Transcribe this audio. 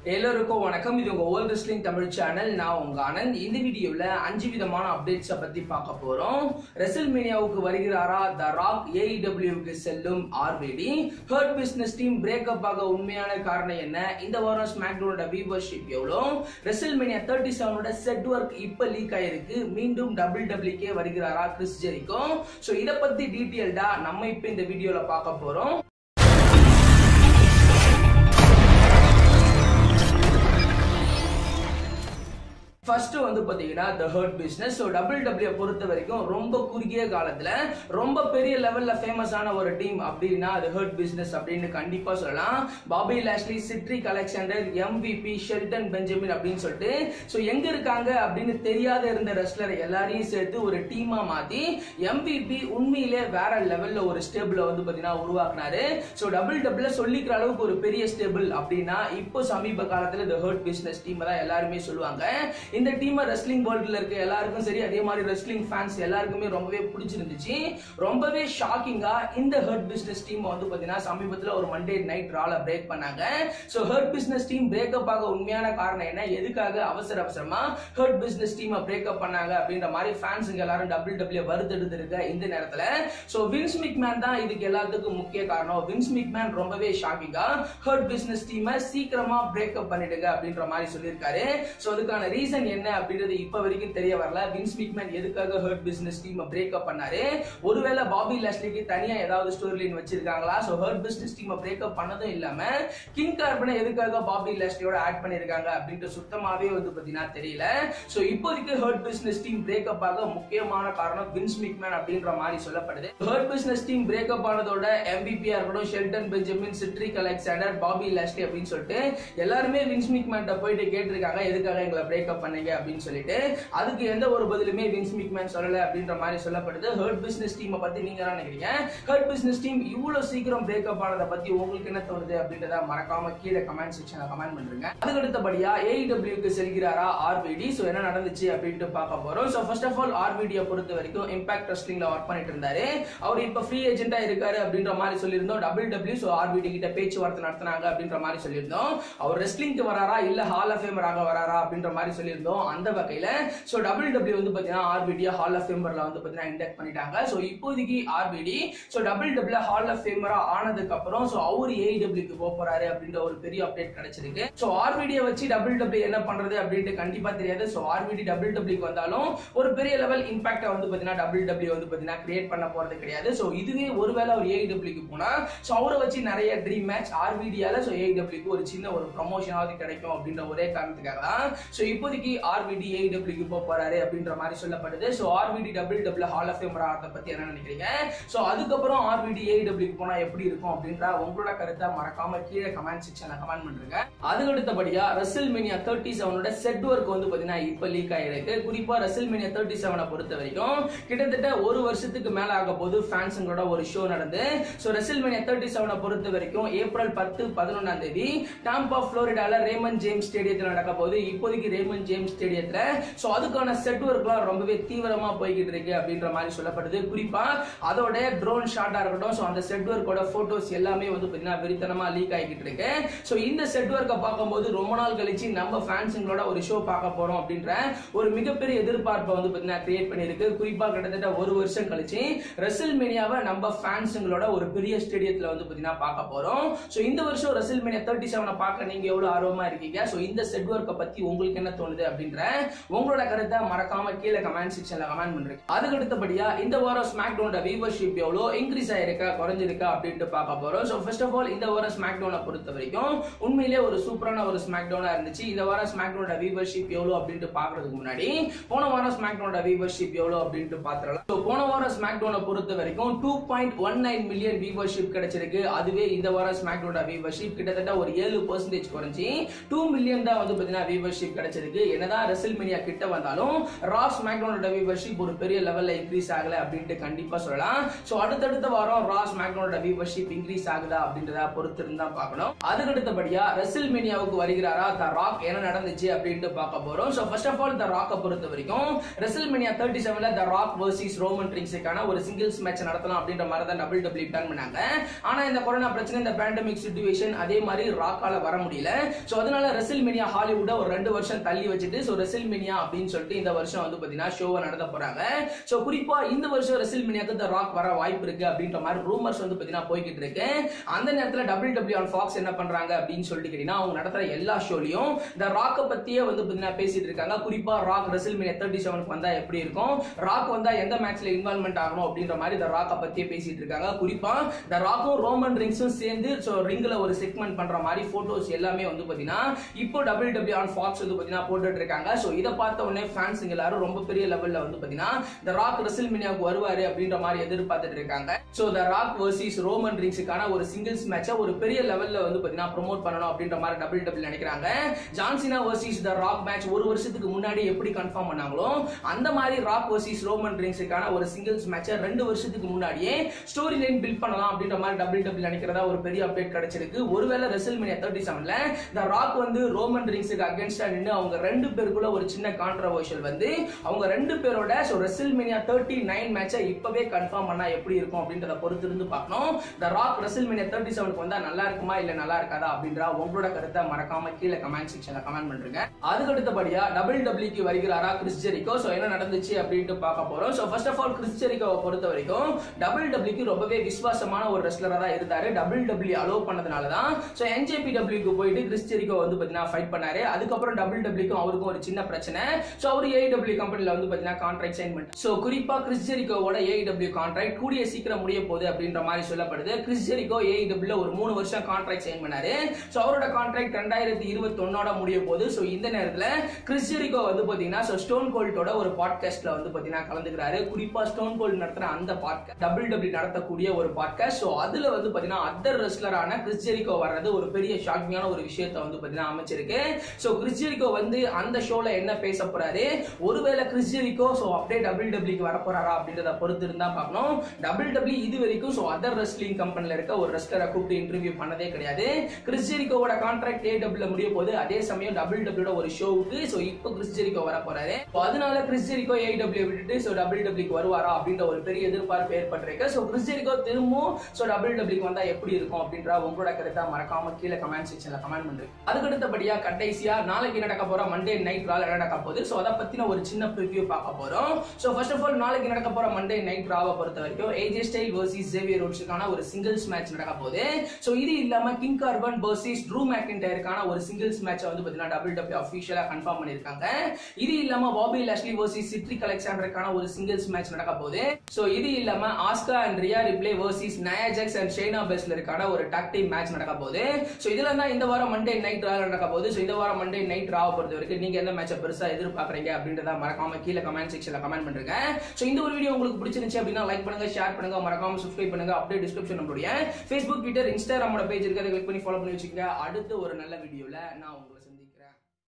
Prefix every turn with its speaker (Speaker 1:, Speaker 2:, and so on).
Speaker 1: எல்லோருக்கும் வணக்கம் இது உங்க ஓல்ட் ரெஸ்லிங் தமிழ் சேனல் நான் உங்க ஆனந்த் இந்த வீடியோல அஞ்சு விதமான அப்டேட்ஸை பத்தி பார்க்க போறோம் ரெசல் மீனியாவுக்கு வருகிறாரா த ராக் ஏஇடபிள்யூக்கு செல்லும் RBD hurt business team breakup ஆக உண்மையான காரணம் என்ன இந்த வாரம் ஸ்மாக்டவுனோட வியூவர்ஷிப் எவ்வளோ ரெசல் மீனியா தேர்ட்டி செவனோட செட் ஒர்க் இப்ப லீக் ஆயிருக்கு மீண்டும் டபுள் டபிள்யூக்கே வருகிறாரா கிறிஸ் ஜெரிக்கோ ஸோ இதை பத்தி டீட்டெயில்டா நம்ம இப்ப இந்த வீடியோல பார்க்க போறோம் ஃபர்ஸ்ட் வந்து பாத்தீங்கன்னா the hurt business so double W பொறுத்த வரைக்கும் ரொம்ப குறுகிய காலத்துல ரொம்ப பெரிய லெவல்ல ஃபேமஸான ஒரு டீம் அப்படின்னா அது ஹர்ட் பிசினஸ் அப்படின்னு கண்டிப்பா சொல்லலாம் Bobby Lashley Cedric Alexander MVP Shelton Benjamin அப்படின்னு சொல்லிட்டு ஸோ எங்க இருக்காங்க அப்படின்னு தெரியாத இருந்த ரெஸ்லர் எல்லாரையும் சேர்த்து ஒரு டீமா மாத்தி எம்விபி உண்மையிலே வேற லெவல்ல ஒரு ஸ்டேபிள வந்து பாத்தீங்கன்னா உருவாக்குனாரு ஸோ டபுள் டபுள்ல சொல்லிக்கிற அளவுக்கு ஒரு பெரிய ஸ்டேபிள் அப்படின்னா இப்போ சமீப காலத்துல த ஹர்ட் பிசினஸ் டீம் தான் எல்லாருமே சொல்லுவாங்க இந்த டீமை ரெஸ்லிங் வேர்ல்ட்ல இருக்க எல்லாருக்கும் சரி அதே மாதிரி ரெஸ்லிங் ஃபேன்ஸ் எல்லாருக்குமே ரொம்பவே பிடிச்சிருந்துச்சு ரொம்பவே ஷாக்கிங்கா இந்த ஹர்ட் பிசினஸ் டீம் வந்து பாத்தீங்கன்னா சமீபத்துல ஒரு மண்டே நைட் ரால பிரேக் பண்ணாங்க so hurt business team breakup ஆக உண்மையான காரணம் என்ன எதுக்காக அவசர அவசரமா ஹர்ட் பிசினஸ் டீமை பிரேக்கப் பண்ணாங்க அப்படின்ற மாதிரி ஃபேன்ஸுங்க எல்லாரும் டபுள் டபிள்யூ வருத்தெடுத்து இருக்க இந்த நேரத்துல சோ வின்ஸ் மிக்மேன் தான் இதுக்கு எல்லாத்துக்கும் முக்கிய காரணம் வின்ஸ் மிக்மேன் ரொம்பவே ஷாக்கிங்கா ஹர்ட் பிசினஸ் டீமை சீக்கிரமா பிரேக்கப் பண்ணிடுங்க அப்படின்ற மாதிரி சொல்லியிருக்காரு சோ அதுக்கான ரீசன் என்ன அப்படின்றது இப்ப வரைக்கும் தெரிய வரல வின்ஸ் மிக்மேன் எதுக்காக ஹர்ட் பிசினஸ் டீம் பிரேக்கப் பண்ணாரு ஒருவேளை பாபி லாஸ்லிக்கு தனியா ஏதாவது ஸ்டோரி லைன் வச்சிருக்காங்களா so hurt business team breakup பண்ணதும் இல்லாம கிங் கார்பனை எதுக்காக பாபி லாஸ்லியோட ஆட் பண்ணிருக்காங்க அப்படின்ட்டு சுத்தமாவே வந்து பாத்தீங்கன்னா தெரியல சோ இப்போதைக்கு ஹர்ட் பிசினஸ் டீம் பிரேக்கப் ஆக முக்கியமான காரணம் வின்ஸ் மிக்மேன் அப்படின்ற மாதிரி சொல்லப்படுது ஹர்ட் பிசினஸ் டீம் பிரேக்கப் ஆனதோட எம்பிபியா இருக்கட்டும் Shelton Benjamin Cedric Alexander Bobby Lashley அப்படின்னு சொல்லிட்டு எல்லாருமே வின்ஸ் மிக்மேன் போயிட்டு கேட்டிருக்காங்க எதுக்காக எங்களை பிரேக்கப் பண்ணீங்க அப்படின்னு சொல்லிட்டு அதுக்கு எந்த ஒரு பதிலுமே வின்ஸ் மிக்மேன் சொல்லல அப்படின்ற மாதிரி சொல்லப்படுது ஹர்ட் பிசினஸ் டீமை பத்தி நீங்க என்ன நினைக்கிறீங்க ஹர்ட் பிசினஸ் டீம் இவ்வளவு சீக்கிரம் பிரேக்கப் ஆனதை பத்தி உங்களுக்கு என்ன தோணுது அப்படின்றத மறக்காம கீழே கமெண்ட் செக்ஷன்ல கமெண்ட் பண்றீங்க அதுக்கு அடுத்தபடியா ஏஇடபிள்யூக்கு செல்கிறாரா ஆர்பிடி சோ என்ன நடந்துச்சு அப்படின்ட்டு பார்க்க போறோம் சோ ஃபர்ஸ்ட் ஆஃப் ஆல் ஆர்பிடியை பொறுத்த வரைக்கும் இம்பாக்ட் ரெஸ்லிங்ல ஒர்க் பண்ணிட்டு இருந்தாரு அவர் இப்ப ஃப்ரீ ஏஜென்ட்டா இருக்காரு அப்படின்ற மாதிரி சொல்லியிருந்தோம் டபுள் டபிள்யூ சோ ஆர்பிடி கிட்ட பேச்சுவார்த்தை நடத்தினாங்க அப்படின்ற மாதிரி சொல்லியிருந்தோம் அவர் ரெஸ்லிங்க்கு வராரா இல்ல ஹால் ஆஃப் ஃபேமராக வராரா அப்படின்ற மாதிரி சொல்லியிருந்தோம் அந்த வகையில சோ டபுள் டபிள்யூ வந்து பாத்தீங்கன்னா ஆர்பிடி ஹால் ஆஃப் ஃபேமர்ல வந்து பாத்தீங்கன்னா இண்டக்ட் பண்ணிட்டாங்க சோ இப்போதைக்கு RBD so double W hall of ஃபேமரா ஆனதுக்கு அப்புறம் சோ அவர் ஏஇடபிள்யூக்கு போக போறாரு அப்படின்ற ஒரு பெரிய அப்டேட் கிடைச்சிருக்கு சோ ஆர்பிடியை வச்சு டபுள் டபிள்யூ என்ன பண்றது அப்படின்ட்டு கண்டிப்பா தெரியாது சோ ஆர்பிடி டபுள் டபிள்யூக்கு வந்தாலும் ஒரு பெரிய லெவல் இம்பாக்ட வந்து பாத்தீங்கன்னா டபுள் டபிள்யூ வந்து பாத்தீங்கன்னா கிரியேட் பண்ண போறது கிடையாது சோ இதுவே ஒருவேளை அவர் ஏஇடபிள்யூக்கு போனா சோ அவரை வச்சு நிறைய ட்ரீம் மேட்ச் ஆர்பிடியால சோ ஏஇடபிள்யூக்கு ஒரு சின்ன ஒரு ப்ரமோஷனாவது கிடைக்கும் அப்படின்ற ஒரே காரணத்துக்காக தான் சோ இப்போதைக்கு ஆர்பிடி ஏஇடபிள்யூக்கு போக போறாரு அப்படின்ற மாதிரி சொல்லப்படுது சோ ஆர்பிடி double double hall of famer ஆகிறத பத்தி என்ன நினைக்கிறீங்க சோ அதுக்கப்புறம் ஆர்பிடி ஏஇடபிள்யூக்கு போனா எப்படி இருக்கும் அப்படின்ற உங்களோட கருத்தை மறக்காம கீழே கமெண்ட் செக்ஷன்ல கமெண்ட் பண்றீங்க அதுக்கு அடுத்தபடியா ரசில் மினியா தேர்ட்டி செவனோட செட் ஒர்க் வந்து பாத்தீங்கன்னா இப்ப லீக் ஆயிருக்கு குறிப்பா ரசில் மினியா தேர்ட்டி செவனை பொறுத்த வரைக்கும் கிட்டத்தட்ட ஒரு வருஷத்துக்கு மேல ஆக போது ஃபேன்ஸுங்களோட ஒரு ஷோ நடந்து சோ ரெசில் மினியா தேர்ட்டி செவனை பொறுத்த வரைக்கும் ஏப்ரல் பத்து பதினொன்றாம் தேதி டாம்பா புளோரிடால ரேமன் ஜேம்ஸ் ஸ்டேடியத்தில் நடக்க போகுது இப்போதைக்கு ரேமன் ஜேம்ஸ் ஸ்டேடியத்துல சோ அதுக்கான செட் ஒர்க்லாம் ரொம்பவே தீவிரமா போய்கிட்டு இருக்கு அப்படின்ற மாதிரி சொல்லப்படுது குறிப்பா அதோட ட்ரோன் ஷாட்டா இருக்கட்டும் சோ அந்த செட் ஒர்க்கோட போட்டோஸ் எல்லாமே வந்து பாத்தீங்கன்னா வெறித்தனமா லீக் ஆகிட்டு இருக்கு சோ இந்த செட் ஒர்க்கை பார்க்கும்போது ரொம்ப நாள் கழிச்சு நம்ம ஃபேன்ஸுங்களோட ஒரு ஷோ பார்க்க போறோம் அப்படின்ற ஒரு மிகப்பெரிய எதிர்பார்ப்பை வந்து பாத்தீங்கன்னா கிரியேட் பண்ணிருக்கு குறிப்பா கிட்டத்தட்ட ஒரு வருஷம் கழிச்சு ரெசில் மேனியாவை நம்ம ஃபேன்ஸுங்களோட ஒரு பெரிய ஸ்டேடியத்துல வந்து பாத்தீங்கன்னா பார்க்க போறோம் சோ இந்த வருஷம் ரெசில் மேனியா தேர்ட்டி செவனை பார்க்க நீங்க எவ்வளவு ஆர்வமா இருக்கீங்க சோ இந்த செட் ஒர்க்கை பத்தி உங்களுக்கு என்ன தோணுது அப்படின்ற உங்களோட கருத்தை மறக்காம கீழே கமெண்ட் செக்ஷன்ல கமெண்ட் பண்றீங்க அதுக்கு அடுத்தபடியா இந்த வாரம் ஸ்மாக் டவுனோட வியூவர்ஷிப் எவ்வளோ இன்க்ரீஸ் ஆயிருக்கா குறைஞ்சிருக்கா அப்படின்ட்டு பார்க்க போறோம் ஸோ ஃபர்ஸ்ட் ஆஃப் ஆல் இந்த வாரம் ஸ்மாக் டவுனை பொறுத்த வரைக்கும் உண்மையிலே ஒரு சூப்பரான ஒரு ஸ்மாக் டவுனா இருந்துச்சு இந்த வாரம் ஸ்மாக் டவுனோட வியூவர்ஷிப் எவ்வளோ அப்படின்ட்டு பாக்குறதுக்கு முன்னாடி போன வாரம் ஸ்மாக் டவுனோட வியூவர்ஷிப் எவ்வளோ அப்படின்ட்டு பாத்துறலாம் ஸோ போன வாரம் ஸ்மாக் டவுனை பொறுத்த வரைக்கும் two point one nine million viewership கிடைச்சிருக்கு அதுவே இந்த வாரம் ஸ்மாக் டவுனோட வியூவர்ஷிப் கிட்டத்தட்ட ஒரு ஏழு பர்சன்டேஜ் குறைஞ்சி டூ மில்லியன் தான் வந்து பாத்தீங்கன்னா வியூவர்ஷிப் கிடைச்சிருக்கு என்னதான் ரெசில்மேனியா கிட்ட வந்தாலும் ராஸ் மேக்டோனோட வியூவர்ஷிப் ஒரு பெரிய லெவல்ல இன்க்ரீஸ் ஆகல அப்படின்ட்டு கண்டிப்பா சொல்லலாம் சோ அடுத்தடுத்த வாரம் ராஸ் மேக்டோனோட வியூவர்ஷிப் இன்க்ரீஸ் ஆகுதா அப்படின்றத பொறுத்து இருந்தா பார்க்கணும் அதுக்கு அடுத்தபடியா ரெசில்மேனியாவுக்கு வருகிறாரா த ராக் என்ன நடந்துச்சு அப்படின்ட்டு பார்க்க போறோம் so first of all the ராக்கை பொறுத்த வரைக்கும் ரெசில்மேனியா தேர்ட்டி செவன்ல த ராக் வர்சஸ் ரோமன் ட்ரிங்ஸுக்கான ஒரு சிங்கிள்ஸ் மேட்ச் நடத்தலாம் அப்படின்ற மாதிரி தான் டபுள் டபிள்யூ பிளான் பண்ணாங்க ஆனா இந்த கொரோனா பிரச்சனை இந்த பேண்டமிக் சுச்சுவேஷன் அதே மாதிரி ராக்கால வர முடியல சோ அதனால ரெசில்மேனியா ஹாலிவுட்ட ஒரு ரெண்டு வருஷம் தள்ளி வச்சுட்டு சோ ரெசில்மேனியா அப்படின்னு சொல்லிட்டு இந்த வருஷம் வந்து பாத்தீங்கன்னா ஷோவை நடத்த போறாங்க சோ குறிப்பா இந்த வருஷம் ரெசில்மேனியாக்கு த ராக் வர வாய்ப்பு இருக்கு அப்படின்ற மாதிரி ரூமர்ஸ் வந்து பாத்தீங்கன்னா போய்கிட்டு இருக்கு அந்த நேரத்துல டபிள்யூ டபிள்யூ ஆன் ஃபாக்ஸ் என்ன பண்றாங்க அப்படின்னு சொல்லிட்டு கேட்டீங்கன்னா அவங்க நடத்துற எல்லா ஷோலையும் இந்த ராக்கை பத்தியே வந்து பாத்தீங்கன்னா பேசிட்டு இருக்காங்க குறிப்பா ராக் ரெசில்மேனியா தேர்ட்டி செவனுக்கு வந்தா எப்படி இருக்கும் ராக் வந்தா எந்த மேட்ச்ல இன்வால்மெண்ட் ஆகணும் அப்படின்ற மாதிரி இந்த ராக்கை பத்தியே பேசிட்டு இருக்காங்க குறிப்பா இந்த ராக்கும் ரோமன் ரிங்ஸும் சேர்ந்து ஸோ ரிங்ல ஒரு செக்மெண்ட் பண்ற மாதிரி போட்டோஸ் எல்லாமே வந்து பாத்தீங்கன்னா இப்போ டபிள்யூ டபிள்யூ ஆன் ஃபாக்ஸ் வந்து பாத்தீங்கன்னா போட்டுட்டு இருக்காங்க ஸோ இதை பார்த்த உடனே ஃபேன்ஸ் எல்லாரும் ரொம்ப பெரிய லெவல்ல வந்து பாத்தீங்கன்னா இந்த ராக் ரெசில்மேனியாவுக்கு வருவாரு அப்படின்ற மாதிரி எதிர்பார்த்துட்டு இருக்காங்க so the Rock versus Roman ரிங்ஸுக்கான ஒரு சிங்கிள்ஸ் மேட்சை ஒரு பெரிய லெவல்ல வந்து பாத்தீங்கன்னா ப்ரோமோட் பண்ணணும் அப்படின்ற மாதிரி டபிள்யூ டபிள்யூ நினைக்கிறாங்க John Cena versus the Rock match ஒரு வருஷத்துக்கு முன்னாடி எப்படி கன்ஃபார்ம் பண்ணாங்களோ அந்த மாதிரி ராக் வர்சஸ் ரோமன் ரிங்ஸுக்கான ஒரு சிங்கிள்ஸ் மேட்சை ரெண்டு வருஷத்துக்கு முன்னாடியே ஸ்டோரி லைன் பில்ட் பண்ணலாம் அப்படின்ற மாதிரி டபிள்யூ டபிள்யூ நினைக்கிறதா ஒரு பெரிய அப்டேட் கிடைச்சிருக்கு ஒருவேளை ரெசல்மேனியா தேர்ட்டி செவன்ல த ராக் வந்து ரோமன் ரிங்ஸுக்கு அகேன்ஸ்டா நின்று அவங்க ரெண்டு பேருக்குள்ள ஒரு சின்ன கான்ட்ரவர்ஷியல் வந்து அவங்க ரெண்டு பேரோட ஸோ ரெசல்மேனியா தேர்ட்டி நைன் மேட்சை இப்பவே கன்ஃபார்ம் பண்ணா எப்படி இருக்கும் அப்படின்றத பொறுத்து இருந்து பார்க்கணும் த ராக் ரெசல்மேனியா தேர்ட்டி செவனுக்கு வந்தா நல்லா இருக்குமா இல்ல நல்லா இருக்காதா அப்படின்ற உங்களோட கருத்தை மறக்காம கீழே கமெண்ட் செக்ஷன்ல கமெண்ட் பண்றீங்க அதுக்கு அடுத்தபடியா டபிள் டபிள்யூக்கு வருகிறாரா கிறிஸ் ஜெரிகோ ஸோ என்ன நடந்துச்சு அப்படின்ட்டு பார்க்க போறோம் so first of all Chris ஜெரிகோவை பொறுத்த வரைக்கும் டபிள் டபிள்யூக்கு ரொம்பவே விசுவாசமான ஒரு ரெஸ்லரா தான் இருந்தாரு டபிள் டபிள்யூ அலோவ் பண்ணதுனால தான் ஸோ என்ஜேபி டபிள்யூக்கு போயிட்டு கிறிஸ் ஜெரிகோ வந்து பாத்தீங்கன்னா ஃபைட் பண்ணாரு அதுக்கப்புறம் டபிள் டபிள்யூக்கும் அவருக்கும் ஒரு சின்ன பிரச்சனை ஸோ அவர் ஏஐடபிள்யூ கம்பெனில வந்து பாத்தீங்கன்னா கான்ட்ராக்ட் சைன் பண்ணிட்டு ஸோ குறிப்பா கிறிஸ் ஜெரிகோவோட ஏஐடபிள்யூ கான்ட்ராக்ட் கூடிய சீக்கிரம் முடிய போகுது அப்படின்ற மாதிரி சொல்லப்படுது கிறிஸ் ஜெரிகோ ஏஐடபிள்யூ ஒரு மூணு வருஷம் கான்ட்ராக்ட் சைன் பண்ணாரு ஸோ அவரோட கான்ட்ராக்ட் ரெண்டாயிரத்தி இருபத்தி ஒன்னோட முடிய போகுது ஸோ இந்த நேரத்துல கிறிஸ் ஜெரிகோ வந்து பாத்தீங்கன்னா ஸோ ஸ்டோன் கோல்டோட ஒரு பாட்காஸ்ட்ல வந்து பாத்தீங்கன்னா கலந்துக்கிறாரு குறிப்பா ஸ்டோன் கோல்ட் நடத்துற அந்த பாட்காஸ்ட் டபிள் டபிள்யூ நடத்தக்கூடிய ஒரு பாட்காஸ்ட் ஸோ அதுல வந்து பாத்தீங்கன்னா அதர் ரெஸ்லரான கிறிஸ் ஜெரிகோ வர்றது ஒரு பெரிய ஷாக்கிங்கான ஒரு விஷயத்தை வந்து பாத்தீங்கன்னா அமைச்சிருக்கு ஸோ கிறிஸ் ஜெரிகோ வந்து அந்த ஷோல என்ன பேச போறாரு ஒருவேளை கிறிஸ் ஜெரிகோ ஸோ அப்படியே டபிள் டபிள்யூக்கு வர போறாரா அப்படின்றத பொறுத்து இருந்தா பார்க்கணும் டபிள் டபிள்யூ இது வரைக்கும் ஸோ அதர் ரெஸ்லிங் கம்பெனில இருக்க ஒரு ரெஸ்லரை கூப்பிட்டு இன்டர்வியூ பண்ணதே கிடையாது கிறிஸ் ஜெரிகோவோட கான்ட்ராக்ட் ஏ டபிள்யூ முடிய போது அதே சமயம் டபிள் டபிள்யூட ஒரு ஷோவுக்கு ஸோ இப்போ கிறிஸ் ஜெரிகோ வர போறாரு So, அதனால கிறிஸ் ஜெரிகோ ஏ டபிள்யூ விட்டுட்டு ஸோ டபிள் டபிள்யூக்கு வருவாரா அப்படின்ற ஒரு பெரிய எதிர்பார்ப்பு ஏற்பட்டிருக்கு ஸோ கிறிஸ் ஜெரிகோ திரும்பவும் ஸோ டபிள் டபிள்யூக்கு வந்தா எப்படி இருக்கும் அப்படின்ற உங்களோட கருத்தை மறக்காம கீழே கமெண்ட் செக்ஷன்ல கமெண்ட் பண்ணுங்க அதுக்கு அடுத்தபடியா கடைசியா நாளைக்கு நடக்க போற மண்டே நைட் ரால் என்ன நடக்க போகுது ஸோ அதை பத்தின ஒரு சின்ன ப்ரிவியூ பார்க்க போறோம் ஸோ ஃபர்ஸ்ட் ஆஃப் ஆல் நாளைக்கு நடக்க போற மண்டே நைட் ராவை பொறுத்த வரைக்கும் ஏஜே ஸ்டைல் வர்சஸ் ஜேவியர் ரோட்ஸுக்கான ஒரு சிங்கிள்ஸ் மேட்ச் நடக்க போகுது ஸோ இது இல்லாம கிங் கார்பன் வர்சஸ் ட்ரூ மேக்கின்டயருக்கான ஒரு சிங்கிள்ஸ் மேட்ச் வந்து பாத்தீங்கன்னா டபிள் டபிள்யூ அஃபிஷியலா கன்ஃபார்ம் பண்ணிருக்காங்க இது இல்லாம பாபி லாஷ்லி வர்சஸ் சிட்ரிக் அலெக்சாண்டருக்கான ஒரு சிங்கிள்ஸ் மேட்ச் நடக்க போகுது ஸோ இது இல்லாம Asuka and Rhea Ripley versus Nia Jax and Shayna பெஸ்லருக்கான ஒரு டாக் டீம் மேட்ச் நடக்க போகுது ஸோ இதுல தான் இந்த வாரம் மண்டே நைட் ரா நடக்க போகுது ஸோ இந்த வாரம் மண்டே நைட் ராவை பொறுத்த வரைக்கும் நீங்க எந்த மேட்சை பெருசா எதிர்பார்க்கறீங்க அப்படின்றத மறக்காம கீழே கமெண்ட் செக்ஷன்ல கமெண்ட் பண்ணுங்க ஸோ இந்த ஒரு வீடியோ உங்களுக்கு பிடிச்சிருந்துச்சு அப்படின்னா லைக் பண்ணுங்க ஷேர் பண்ணுங்க மறக்காம சப்ஸ்கிரைப் பண்ணுங்க அப்படியே டிஸ்கிரிப்ஷன் நம்மளுடைய ஃபேஸ்புக் ட்விட்டர் இன்ஸ்டாகிராமோட பேஜ் இருக்கு அதை கிளிக் பண்ணி ஃபாலோ பண்ணி வச்சுக்கோங்க அடுத்து ஒரு நல்ல வீடியோல நான் உங்களை சந்திக்கிறேன்